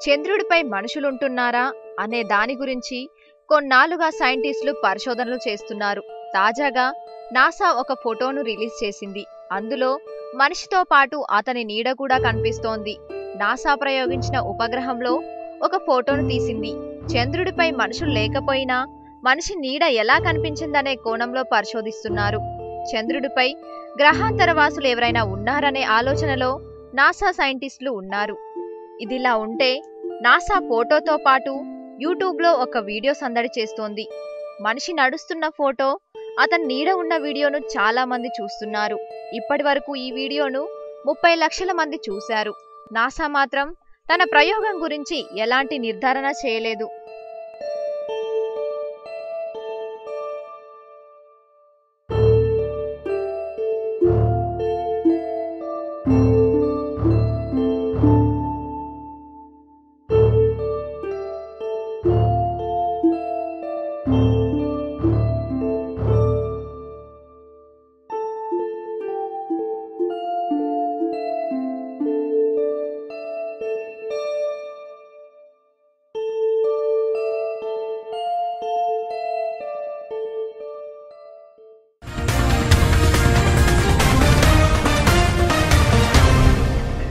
చంద్రుడిపై మనుషులుంటున్నారా అనే దాని గురించి కొన్నాళ్లుగా సైంటిస్టులు పరిశోధనలు చేస్తున్నారు తాజాగా నాసా ఒక ఫోటోను రిలీజ్ చేసింది అందులో మనిషితో పాటు అతని నీడ కూడా కనిపిస్తోంది నాసా ప్రయోగించిన ఉపగ్రహంలో ఒక ఫోటోను తీసింది చంద్రుడిపై మనుషులు లేకపోయినా మనిషి నీడ ఎలా కనిపించిందనే కోణంలో పరిశోధిస్తున్నారు చంద్రుడిపై గ్రహాంతర వాసులు ఎవరైనా ఉన్నారనే ఆలోచనలో నాసా సైంటిస్టులు ఉన్నారు ఇదిలా ఉంటే నాసా ఫోటోతో పాటు యూట్యూబ్లో ఒక వీడియో సందడి చేస్తోంది మనిషి నడుస్తున్న ఫోటో అతని నీడ ఉన్న వీడియోను చాలా మంది చూస్తున్నారు ఇప్పటి వరకు ఈ వీడియోను ముప్పై లక్షల మంది చూశారు నాసా మాత్రం తన ప్రయోగం గురించి ఎలాంటి నిర్ధారణ చేయలేదు